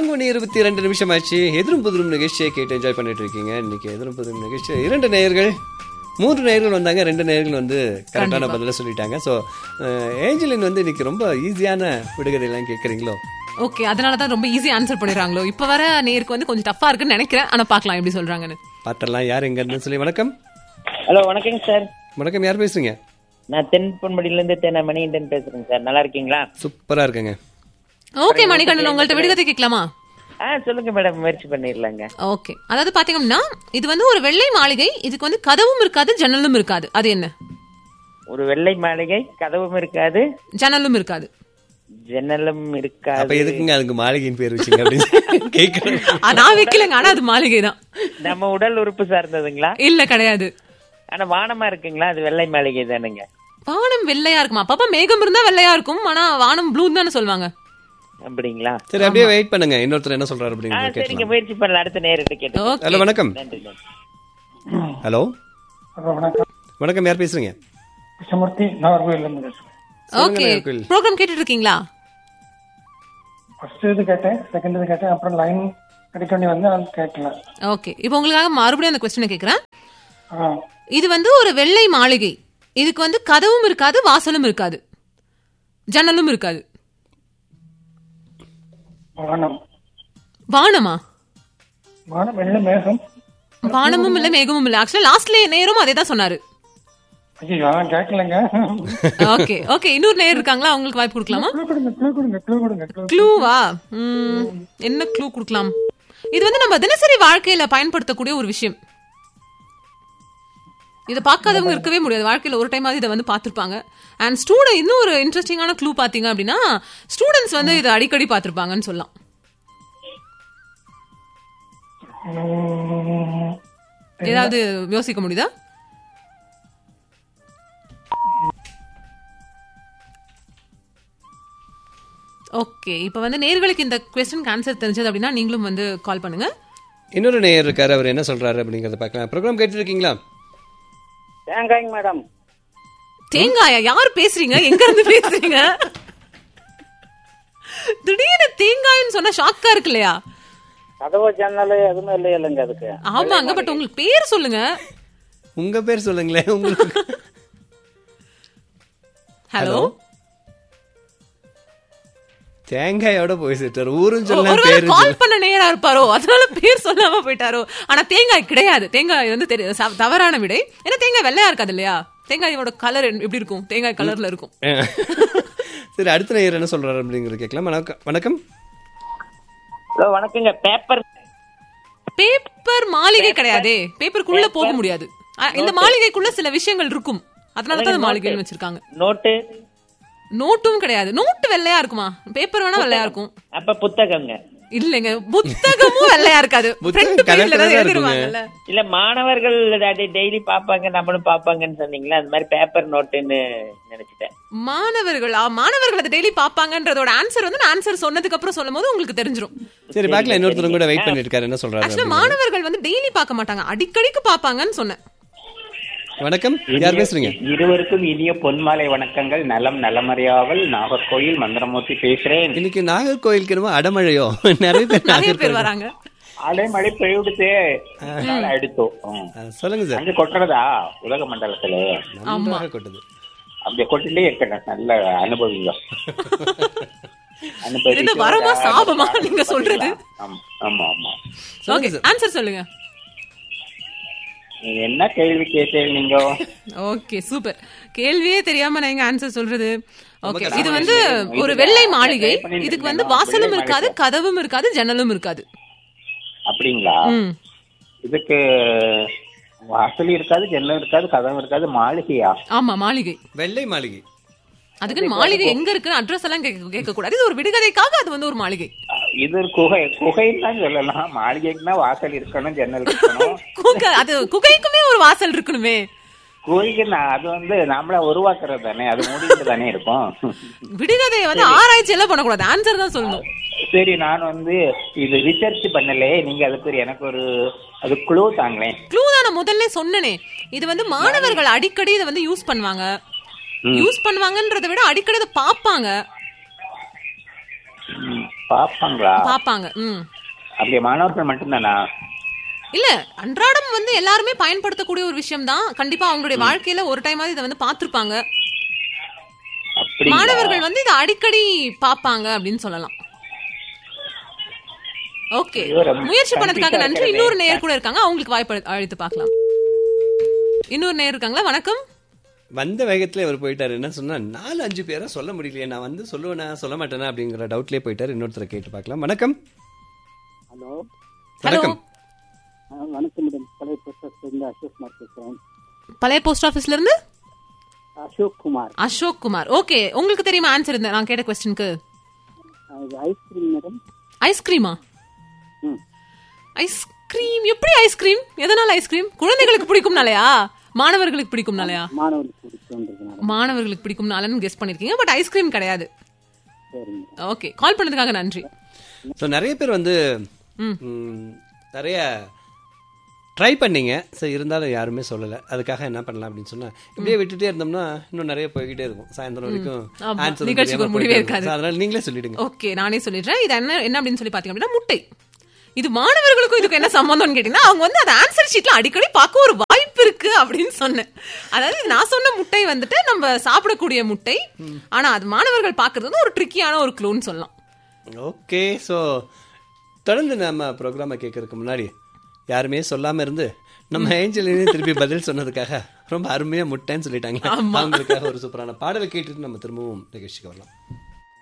நான்கு மணி இருபத்தி ரெண்டு நிமிஷம் ஆச்சு எதிரும் புதிரும் நிகழ்ச்சியை கேட்டு என்ஜாய் பண்ணிட்டு இருக்கீங்க இன்னைக்கு எதிரும் புதிரும் நிகழ்ச்சி இரண்டு நேயர்கள் மூன்று நேயர்கள் வந்தாங்க ரெண்டு நேயர்கள் வந்து கரெக்டான பதில சொல்லிட்டாங்க ஸோ ஏஞ்சலின் வந்து இன்னைக்கு ரொம்ப ஈஸியான விடுகதையெல்லாம் கேட்குறீங்களோ ஓகே அதனால தான் ரொம்ப ஈஸி ஆன்சர் பண்ணிடுறாங்களோ இப்ப வர நேருக்கு வந்து கொஞ்சம் டஃபா இருக்குன்னு நினைக்கிறேன் ஆனா பார்க்கலாம் எப்படி சொல்றாங்கன்னு பார்த்தரலாம் யார் எங்க இருந்து சொல்லி வணக்கம் ஹலோ வணக்கங்க சார் வணக்கம் யார் பேசுறீங்க நான் தென்பொன்மடியில இருந்து தேன மணிகண்டன் பேசுறேன் சார் நல்லா இருக்கீங்களா சூப்பரா இருக்குங்க ஓகே மணிகண்டன் உங்கள்ட்ட விடுகதை கேட்கலாமா ஆ சொல்லுங்க மேடம் முயற்சி பண்ணிடலாங்க ஓகே அதாவது பாத்தீங்கன்னா இது வந்து ஒரு வெள்ளை மாளிகை இதுக்கு வந்து கதவும் இருக்காது ஜன்னலும் இருக்காது அது என்ன ஒரு வெள்ளை மாளிகை கதவும் இருக்காது ஜன்னலும் இருக்காது ஜன்னலும் அப்ப இருக்காது எதுக்குங்க அதுக்கு மாளிகையின் பேர் வச்சுங்க அப்படின்னு கேட்குறேன் ஆ, நான் வைக்கலங்க ஆனா அது மாளிகை தான் நம்ம உடல் உறுப்பு சார்ந்ததுங்களா இல்ல கிடையாது ஆனா வானமா இருக்குங்களா அது வெள்ளை மாளிகை தானுங்க வானம் வெள்ளையா இருக்குமா அப்பப்ப மேகம் இருந்தா வெள்ளையா இருக்கும் ஆனா வானம் ப்ளூ தானே சொல்லுவாங்க அப்படிங்களா சரி அப்படியே வெயிட் பண்ணுங்க இன்னொருத்தர் என்ன சொல்றாரு ஆ அப்படிங்கிறத சரிங்க கேட்கலாம் முயற்சி பண்ணல அடுத்த நேரிட்டு கேட்டு ஓகே ஹலோ வணக்கம் நன்றி நன்றி ஹலோ ஹலோ வணக்கம் வணக்கம் யார் பேசுறீங்க கிருஷ்ணமூர்த்தி நாகர்கோயிலேருந்து பேசுகிறேன் ஓகே நாகர்கோவில். ப்ரோக்ராம் கேட்டுட்டு இருக்கீங்களா ஃபர்ஸ்ட் இது கேட்டேன் செகண்ட் இது கேட்டேன் அப்புறம் லைன் கிடைக்க வேண்டி வந்து அது கேட்கல ஓகே இப்போ உங்களுக்காக மறுபடியும் அந்த கொஸ்டினை கேக்குறேன் ஆ இது வந்து ஒரு வெள்ளை மாளிகை இதுக்கு வந்து கதவும் இருக்காது வாசலும் இருக்காது ஜன்னலும் இருக்காது வானம் வானமா வானம் வெள்ளை மேகம் வானமும் இல்ல மேகமும் இல்ல ஆக்சுவலா லாஸ்ட்ல நேரும் அதே தான் சொன்னாரு ஐயோ அதான் கேட்கலங்க ஓகே ஓகே இன்னொரு நேர் இருக்காங்களா அவங்களுக்கு வாய்ப்பு கொடுக்கலாமா க்ளூ கொடுங்க க்ளூ கொடுங்க க்ளூ கொடுங்க க்ளூ க்ளூவா ம், என்ன க்ளூ கொடுக்கலாம் இது வந்து நம்ம தினசரி வாழ்க்கையில பயன்படுத்தக்கூடிய ஒரு விஷயம் இதை பார்க்காதவங்க இருக்கவே முடியாது வாழ்க்கையில ஒரு டைம் இதை வந்து பார்த்திருப்பாங்க அண்ட் ஸ்டூடெண்ட் இன்னும் ஒரு இன்ட்ரெஸ்டிங்கான க்ளூ பாத்தீங்க அப்படின்னா ஸ்டூடெண்ட்ஸ் வந்து இதை அடிக்கடி பார்த்திருப்பாங்கன்னு சொல்லலாம் ஏதாவது யோசிக்க முடியுதா ஓகே இப்போ வந்து நேர்களுக்கு இந்த கொஸ்டின் ஆன்சர் தெரிஞ்சது அப்படின்னா நீங்களும் வந்து கால் பண்ணுங்க இன்னொரு நேயர் இருக்காரு அவர் என்ன சொல்றாரு அப்படிங்கறத பார்க்கலாம் ப்ரோக்ராம் கேட்டு இருக்கீங்களா தேங்காய்ங்க மேடம் தேங்காயா யார் பேசுறீங்க எங்க இருந்து பேசுறீங்க திடீர்னு தேங்காய்னு சொன்னா ஷாக்கா இருக்கு இல்லையா கதவு ஜன்னல் எதுவுமே இல்லை இல்லைங்க அதுக்கு ஆமாங்க பட் உங்களுக்கு பேர் சொல்லுங்க உங்க பேர் சொல்லுங்களேன் உங்களுக்கு ஹலோ தேங்காயோட போய் சேர்த்தார் ஊரும் சொல்ல ஒருவேளை பேரு கால் பண்ண நேரா இருப்பாரோ அதனால பேர் சொல்லாம போயிட்டாரோ ஆனா தேங்காய் கிடையாது தேங்காய் வந்து தெரி- ச- தவறான விடை ஏன்னா தேங்காய் வெள்ளையா இருக்காது இல்லையா தேங்காயோட கலர் எப்படி இருக்கும் தேங்காய் கலர்ல இருக்கும் சரி அடுத்த நேயர் என்ன சொல்றாரு அப்படிங்கறத கேட்கலாம் வணக்கம் வணக்கம் ஹலோ வணக்கங்க பேப்பர் பேப்பர் மாளிகை கிடையாதே பேப்பருக்குள்ள போக முடியாது ஆ, இந்த மாளிகைக்குள்ள சில விஷயங்கள் இருக்கும் அதனால தான் மாளிகைன்னு வச்சிருக்காங்க நோட்டு நோட்டும் கிடையாது நோட்டு வெள்ளையா இருக்குமா பேப்பர் வேணா வெள்ளையா இருக்கும் அப்ப புத்தகங்க இல்லைங்க புத்தகமும் வெள்ளையா இருக்காது புத்தகம் Front page ல colour ஏதாவது colour-ஆ எழுதிருவாங்கல்ல இல்ல மாணவர்கள் டெய்லி பாப்பாங்க நம்மளும் பாப்பாங்கன்னு சொன்னீங்களா அந்த மாதிரி பேப்பர் நோட்டுன்னு நினைச்சிட்டேன் மாணவர்கள் ஆ, மாணவர்கள் அதை டெய்லி பாப்பாங்கன்றதோட ஆன்சர் வந்து நான் ஆன்சர் சொன்னதுக்கு அப்புறம் சொல்லும் போது உங்களுக்கு தெரிஞ்சிரும் சரி பார்க்கலாம் இன்னொருத்தரும் கூட வெயிட் பண்ணிட்டு இருக்காரு என்ன சொல்றாரு ஆக்சுவலா அப்படின்னு. மாணவர்கள் வந்து டெய்லி பார்க்க மாட்டாங்க அடிக்கடிக்கு பாப்பாங்கன்னு சொன்னேன் வணக்கம் யார் பேசுறீங்க இருவருக்கும் இனிய பொன்மாலை வணக்கங்கள் நலம் நலமறியாவல் நாகர்கோயில் மந்திரமூர்த்தி பேசுறேன் இன்னைக்கு நாகர்கோயிலுக்கு என்னமோ அடமழையோ நிறைய பேர் நிறைய பேர் நாகர்கோயில் வராங்க அலை மழை பெய்யுடுத்து எடுத்தோம் ம். ஆ, சொல்லுங்க சார் அங்க கொட்டுறதா உலக மண்டலத்துல நன்றாக கொட்டுது அப்படி கொட்டிலே இருக்கணும் நல்ல அனுபவிங்க அனுபவி என்ன வரமா சாபமா நீங்க சொல்றது ஆமா ஆமா ஆமா ஓகே ஆன்சர் சொல்லுங்க நீங்க என்ன கேள்வி கேட்டீங்க நீங்க ஓகே சூப்பர் கேள்வியே தெரியாம நான் எங்க ஆன்சர் சொல்றது ஓகே கஷ்டமா இது வந்து இருக்கு. ஒரு இதுல வெள்ளை நான் மாளிகை try பண்ணிட்டு இதுக்கு வந்து இருக்கேன். வாசலும் வெள்ளை இருக்காது மாளிகை. கதவும் இருக்காது ஜன்னலும் இருக்காது அப்படிங்களா ம் இதுக்கு வாசல் இருக்காது ஜன்னல் இருக்காது கதவு இருக்காது மாளிகையா ஆமா மாளிகை வெள்ளை மாளிகை அதுக்கு மாளிகை எங்க இருக்கு அட்ரஸ் எல்லாம் கேட்க கேட்க கூடாது இது ஒரு விடுகதைக்காக அது வந்து ஒரு மாளிகை இது ஒரு குகை குகைன்னு தான் சொல்லலாம் மாளிகைக்குன்னா வாசல் இருக்கணும் ஜன்னல் இருக்கணும் குகை அது குகைக்குமே ஒரு வாசல் இருக்கணுமே குகைக்கு நான் அது வந்து நம்மள உருவாக்குறது தானே அது மூடிட்டு தானே இருக்கும் விடுகதையை வந்து ஆராய்ச்சி எல்லாம் பண்ணக்கூடாது ஆன்சர் தான் சொல்லணும் சரி நான் வந்து இது ரிசர்ச் பண்ணலே நீங்க அதுக்கு ஒரு எனக்கு ஒரு அது குழு தாங்களேன் க்ளூ தான் நான் முதல்ல சொன்னனே இது வந்து மாணவர்கள் அடிக்கடி இதை வந்து யூஸ் பண்ணுவாங்க யூஸ் பண்ணுவாங்கன்றதை விட அடிக்கடி இதை பார்ப்பாங்க ம். பாப்பாங்களா பாப்பாங்க ம் அப்படியே மாணவர்கள் மட்டும்தானா இல்ல அன்றாடம் வந்து எல்லாருமே பயன்படுத்தக்கூடிய ஒரு விஷயம் தான் கண்டிப்பா அவங்களுடைய வாழ்க்கையில ஒரு டைம் இதை வந்து பார்த்திருப்பாங்க அப்படி மாணவர்கள் வந்து இதை அடிக்கடி பாப்பாங்க அப்படின்னு சொல்லலாம் ஓகே ஐயோ, ரொம்ப முயற்சி பண்ணதுக்காக confuse ஆ நன்றி இருக்கிறதே. இன்னொரு நேயர் கூட இருக்காங்க அவங்களுக்கு வாய்ப்பு அழி- அழைத்து பார்க்கலாம் இன்னொரு நேயர் இருக்காங்களா வணக்கம் வந்த வேகத்துல இவர் போயிட்டாரு என்ன சொன்னா நாலு அஞ்சு பேரை சொல்ல முடியலையே நான் வந்து சொல்லுவேனா சொல்ல மாட்டேனா அப்படிங்கிற டவுட்லயே போயிட்டாரு இன்னொருத்தரை கேட்டு பார்க்கலாம் வணக்கம் ஹலோ ஹலோ வணக்கம் ஆ, வணக்கம் மேடம் பழைய போஸ்ட் இருந்து அசோக் குமார் பேசுறேன் பழைய போஸ்ட் ஆபீஸ்ல இருந்து அசோக் குமார் அசோக் குமார் ஓகே உங்களுக்கு தெரியுமா ஆன்சர் இந்த நான் கேட்ட கொஸ்டினுக்கு ஆ, இது ஐஸ்கிரீம் மேடம் ஐஸ்கிரீமா ம் ஐஸ்கிரீம் எப்படி ஐஸ்கிரீம் எதனால ஐஸ்கிரீம் குழந்தைகளுக்கு பிடிக்கும்னாலயா மாணவர்களுக்கு பிடிக்கும்னாலயா மாணவர்களுக்கு பிடிச்சிருக்கு மேடம் மாணவர்களுக்கு பிடிக்கும்னாலன்னு கெஸ் பண்ணிருக்கீங்க பட் ஐஸ்கிரீம் கிடையாது சரிங்க ஓகே கால் பண்ணதுக்காக நன்றி ஸோ நிறைய பேர் வந்து ம். ம், நிறைய ட்ரை பண்ணீங்க ஸோ இருந்தாலும் யாருமே சொல்லலை அதுக்காக என்ன பண்ணலாம் அப்படின்னு சொன்னா இப்படியே விட்டுட்டே இருந்தோம்னா இன்னும் நிறைய போய்கிட்டே இருக்கும் சாயந்தரம் வரைக்கும் ஆமா, answer நிகழ்ச்சிக்கு ஒரு தெரியாம முடிவே போயிட்டே இருக்காது. இருக்கும். So, அதனால நீங்களே சொல்லிடுங்க ஓகே நானே சொல்லிடுறேன் இது என்ன என்ன அப்படின்னு சொல்லி பாத்தீங்க அப்படின்னா முட்டை இது மாணவர்களுக்கும் இதுக்கு என்ன சம்பந்தம்னு கேட்டீங்கன்னா அவங்க வந்து அந்த ஆன்சர் ஷீட்ல அடிக்கடி பார்க்க ஒரு வாய்ப்பு இருக்கு அப்படின்னு சொன்னேன் அதாவது நான் சொன்ன முட்டை வந்துட்டு நம்ம சாப்பிடக்கூடிய முட்டை ஆனா அது மாணவர்கள் பாக்குறது வந்து ஒரு ட்ரிக்கியான ஒரு க்ளூன்னு சொல்லலாம் ஓகே ஸோ தொடர்ந்து நம்ம ப்ரோக்ராமை கேட்கறதுக்கு முன்னாடி யாருமே சொல்லாம இருந்து நம்ம ஏஞ்சலினே திருப்பி பதில் சொன்னதுக்காக ரொம்ப அருமையா முட்டைன்னு சொல்லிட்டாங்க அவங்களுக்காக ஒரு சூப்பரான பாடலை கேட்டுட்டு நம்ம திரும்பவும் நிகழ்ச்சிக்கு வரலாம்